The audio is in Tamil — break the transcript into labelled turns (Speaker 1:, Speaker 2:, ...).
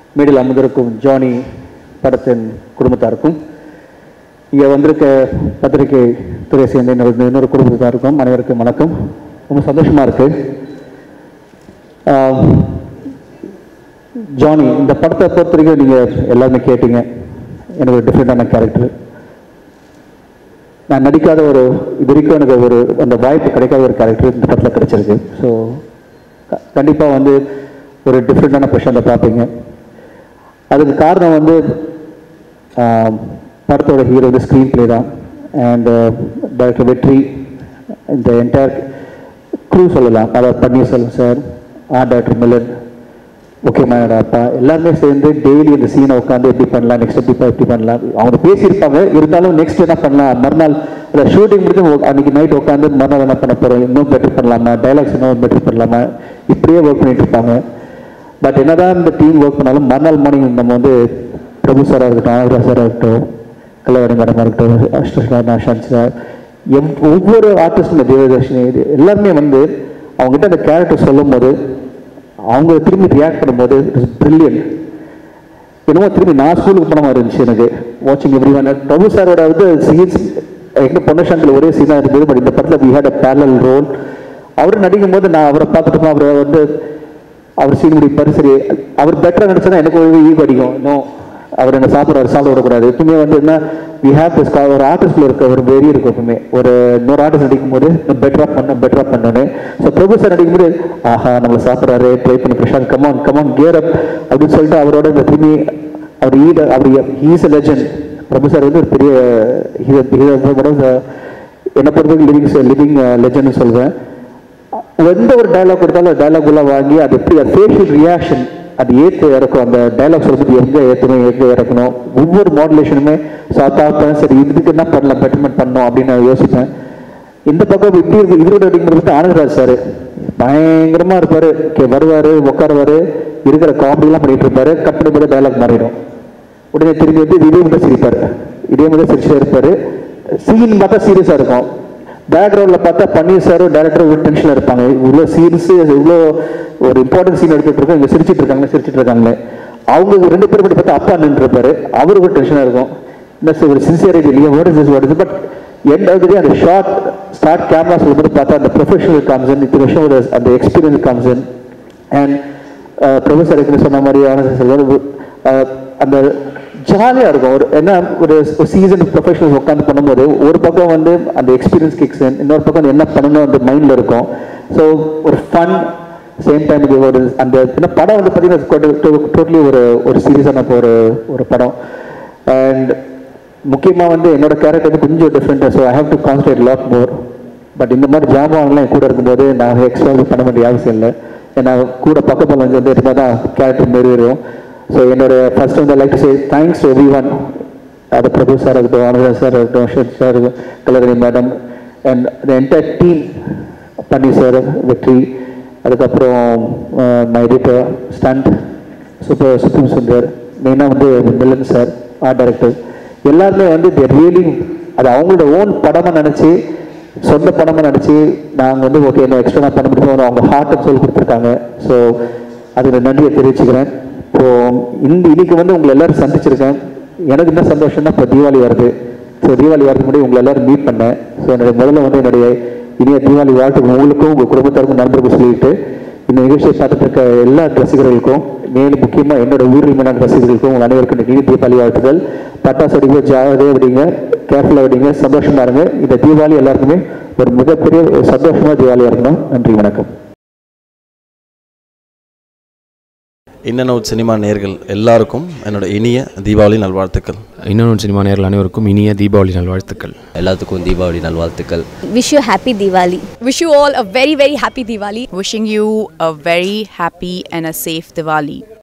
Speaker 1: மேடையில் அமர்ந்திருக்கும் ஜானி படத்தின் குடும்பத்தாருக்கும் இங்கே வந்திருக்க பத்திரிகை துறை சேர்ந்த இன்னொரு இன்னொரு குடும்பத்தாருக்கும் அனைவருக்கும் வணக்கம் ரொம்ப சந்தோஷமாக இருக்குது ஜானி இந்த படத்தை பொறுத்த வரைக்கும் நீங்கள் எல்லாருமே கேட்டீங்க எனக்கு ஒரு டிஃப்ரெண்டான கேரக்டர் நான் நடிக்காத ஒரு இது வரைக்கும் எனக்கு ஒரு அந்த வாய்ப்பு கிடைக்காத ஒரு கேரக்டர் இந்த படத்தில் கிடைச்சிருக்கு ஸோ கண்டிப்பாக வந்து ஒரு டிஃப்ரெண்டான பிரஷனை பார்ப்பீங்க அதுக்கு காரணம் வந்து ஆஹ், படத்தோட ஹீரோ வந்து ஸ்க்ரீன் ப்ளே தான் அண்ட் டைரக்டர் வெற்றி இந்த என்டையர் க்ரூ சொல்லலாம் அதாவது Panneerselvam sir art director Milan முக்கியமான அப்பா எல்லாருமே சேர்ந்து டெய்லி இந்த சீனை உட்காந்து எப்படி பண்ணலாம் நெக்ஸ்ட் எப்படி எப்படி பண்ணலாம் அவங்க பேசியிருப்பாங்க இருந்தாலும் நெக்ஸ்ட் என்ன பண்ணலாம் மறுநாள் அந்த ஷூட்டிங் முடிஞ்சு உ- அன்னைக்கு நைட் உட்காந்து மறுநாள் என்ன பண்ண போகிறோம் இன்னும் பெட்டர் பண்ணலாமா டைலாக்ஸ் இன்னும் பெட்டர் பண்ணலாமா இப்படியே ஒர்க் பண்ணிட்டு இருப்பாங்க பட் என்னதான் இந்த டீம் ஒர்க் பண்ணாலும் மறுநாள் மார்னிங் நம்ம வந்து பிரபு சாராக இருக்கட்டும் ஆனந்தா சாராக இருக்கட்டும் கலைவாணி மேடமாக இருக்கட்டும் அஷ்டா ஷான் சார் எவ் ஒவ்வொரு ஆர்டிஸ்டும் தேவதர்ஷினி இது எல்லாருமே வந்து அவங்ககிட்ட அந்த கேரக்டர் சொல்லும் போது அவங்க திரும்பி ரியாக்ட் பண்ணும்போது இட்ஸ் பிரில்லியன்ட் என்னமோ திரும்பி நான் ஸ்கூலுக்கு போன மாதிரி இருந்துச்சு எனக்கு வாட்சிங் எவ்ரி ஒன் பிரபு சாரோட வந்து சீன்ஸ் எங்க பொன்னஷாங்கில் ஒரே சீனாக இருந்தது பட் இந்த படத்தில் we had a parallel role அவர் நடிக்கும் போது நான் அவரை பார்த்துட்டு அவரை வந்து அவர் சீன் முடிப்பாரு சரி அவர் பெட்டராக நடிச்சா எனக்கு ஒரு ஈகோ அடிக்கும் இன்னும் அவர் என்ன சாப்பிட்றாரு சாப்பிட விடக்கூடாது எப்பவுமே வந்து என்ன வி ஹேவ் திஸ் ஒரு ஆர்டிஸ்ட்ல இருக்க ஒரு வெறி இருக்கும் எப்பவுமே ஒரு இன்னொரு ஆர்டிஸ்ட் நடிக்கும் போது பெட்டரா பண்ண பெட்டரா பண்ணணும் ஸோ பிரபு சார் நடிக்கும் போது ஆஹா நம்மளை சாப்பிட்றாரு ட்ரை பண்ணி Prashanth come on come on gear up அப்படின்னு சொல்லிட்டு அவரோட இந்த திரும்பி அவர் ஈட அவர் he's a legend Prabhu sir வந்து ஒரு பெரிய என்னை பொறுத்தவரைக்கும் லிவிங் லிவிங் லெஜண்ட்னு சொல்வேன் எந்த ஒரு டயலாக் கொடுத்தாலும் டயலாக் உள்ள வாங்கி அது எப்படி அது ஃபேஷியல் ரியாக்ஷன் அது ஏற்று இறக்கும் அந்த டயலாக் சொல்லும்போது எங்கே ஏற்றணும் எங்கே இறக்கணும் ஒவ்வொரு மாடுலேஷனுமே பார்ப்பேன் சரி இதுக்கு என்ன பண்ணலாம் பெட்டர்மெண்ட் பண்ணணும் அப்படின்னு நான் யோசிப்பேன் இந்த பக்கம் இப்படி இருக்கு இவரோட அப்படிங்கிறது ஆனந்தராஜ் சார் பயங்கரமா இருப்பாரு கே வருவாரு உட்காருவாரு இருக்கிற காமெடிலாம் பண்ணிட்டு இருப்பாரு கட் பண்ணி போது டயலாக் மாறிடும் உடனே திரும்பி வந்து இதே மட்டும் சிரிப்பாரு இதே மட்டும் சிரிச்சே இருப்பாரு சீன் பார்த்தா சீரியஸா இருக்கும் பேக்ரவுண்ட்ல பார்த்தா பன்னீர் சாரும் டேரக்டர் ஒரு டென்ஷன்ல இருப்பாங்க இவ்வளோ சீன்ஸ் இவ்வளோ ஒரு இம்பார்ட்டன்ட் சீன் எடுத்துட்டு இருக்கோம் இங்க சிரிச்சிட்டு இருக்காங்க சிரிச்சிட்டு இருக்காங்களே அவங்க ரெண்டு பேரும் படி பார்த்தா அப்பா நின்று இருப்பாரு அவருக்கு ஒரு டென்ஷனா இருக்கும் இந்த ஒரு சின்சியரிட்டி இல்லையா what is this what is but end of the அந்த ஷார்ட் ஸ்டார்ட் கேமரா சொல்லும்போது பார்த்தா அந்த ப்ரொஃபஷனல் காம்ஸ் இன் இத்தனை வருஷம் ஒரு அந்த experience comes in and professor ஏற்கனவே சொன்ன மாதிரி ஆனந்த் செல்வன் அஹ், அந்த ஜாலியாக இருக்கும் ஒரு என்ன ஒரு சீசன் ப்ரொஃபஷனல் உட்காந்து பண்ணும்போது ஒரு பக்கம் வந்து அந்த எக்ஸ்பீரியன்ஸ் கிக்ஸ் இன்னொரு பக்கம் அது என்ன பண்ணணும் அந்த மைண்டில் இருக்கும் ஸோ ஒரு ஃபன் சேம் டைம் இது ஒரு அந்த என்ன படம் வந்து பார்த்தீங்கன்னா டோட்டலி ஒரு ஒரு சீரியஸான ஒரு ஒரு படம் அண்ட் முக்கியமாக வந்து என்னோட கேரக்டர் வந்து கொஞ்சம் டிஃப்ரெண்ட்டாக so I have to concentrate lot more but இந்த மாதிரி ஜாமான்லாம் என் கூட இருக்கும்போது நான் எக்ஸ்ட்ரா பண்ண வேண்டிய அவசியம் இல்லை ஏன்னா கூட பக்கத்தில் வந்து வந்து இருந்தால் தான் கேரக்டர் நிறைவேறும் ஸோ என்னோட ஃபர்ஸ்ட் வந்து like to say thanks to every one அது பிரபு சார் இருக்கட்டும் அனுராஜ் சார் இருக்கட்டும் ஷெட் sir Kalarani madam and the entire team Panneer sir Vetri அதுக்கப்புறம் my editor stunt super Supreme Sundar மெயினாக வந்து மில்லன் சார் ஆர்ட் டைரக்டர் எல்லாருமே வந்து தேர் ரியலி அது அவங்களோட ஓன் படமாக நினச்சி சொந்த படமாக நினச்சி நாங்கள் வந்து ஓகே என்ன எக்ஸ்ட்ரா நான் பண்ண முடியுமோ அவங்க ஹார்ட்டை சொல்லி கொடுத்துருக்காங்க ஸோ அதுக்கு நன்றியை தெரிவிச்சுக்கிறேன் இப்போ இந்த இன்னைக்கு வந்து உங்களை எல்லாரும் சந்திச்சிருக்கேன் எனக்கு என்ன சந்தோஷம்னா இப்போ தீபாவளி வருது ஸோ தீபாவளி வரதுக்கு முன்னாடி உங்களை எல்லாரும் மீட் பண்ணேன் ஸோ என்னுடைய முதல்ல வந்து என்னுடைய இனிய தீபாவளி வாழ்த்து உங்களுக்கும் உங்கள் குடும்பத்தாருக்கும் நண்பருக்கும் சொல்லிட்டு இந்த நிகழ்ச்சியை பார்த்துட்டு இருக்க எல்லா ரசிகர்களுக்கும் மேலும் முக்கியமாக என்னோட உயிரிழமையான ரசிகர்களுக்கும் உங்கள் அனைவருக்கும் இனிய தீபாவளி வாழ்த்துக்கள் பட்டாசு வெடிங்க ஜாகிரதையாக வெடிங்க கேர்ஃபுல்லாக வெடிங்க சந்தோஷமா இருங்க இந்த தீபாவளி எல்லாருக்குமே ஒரு மிகப்பெரிய ஒரு சந்தோஷமா தீபாவளியாக இருக்கணும் நன்றி வணக்கம்
Speaker 2: இன்னன் அவுட் சினிமா நேர்கள் எல்லாருக்கும் என்னோட இனிய தீபாவளி நல்வாழ்த்துக்கள்
Speaker 3: இன்னொன்று சினிமா நேரில் அனைவருக்கும் இனிய தீபாவளி நல்வாழ்த்துக்கள்
Speaker 4: எல்லாத்துக்கும் தீபாவளி நல்வாழ்த்துக்கள்
Speaker 5: Wish you happy Diwali.
Speaker 6: Wish you all a very, very happy Diwali.
Speaker 7: Wishing you a very happy and a safe Diwali.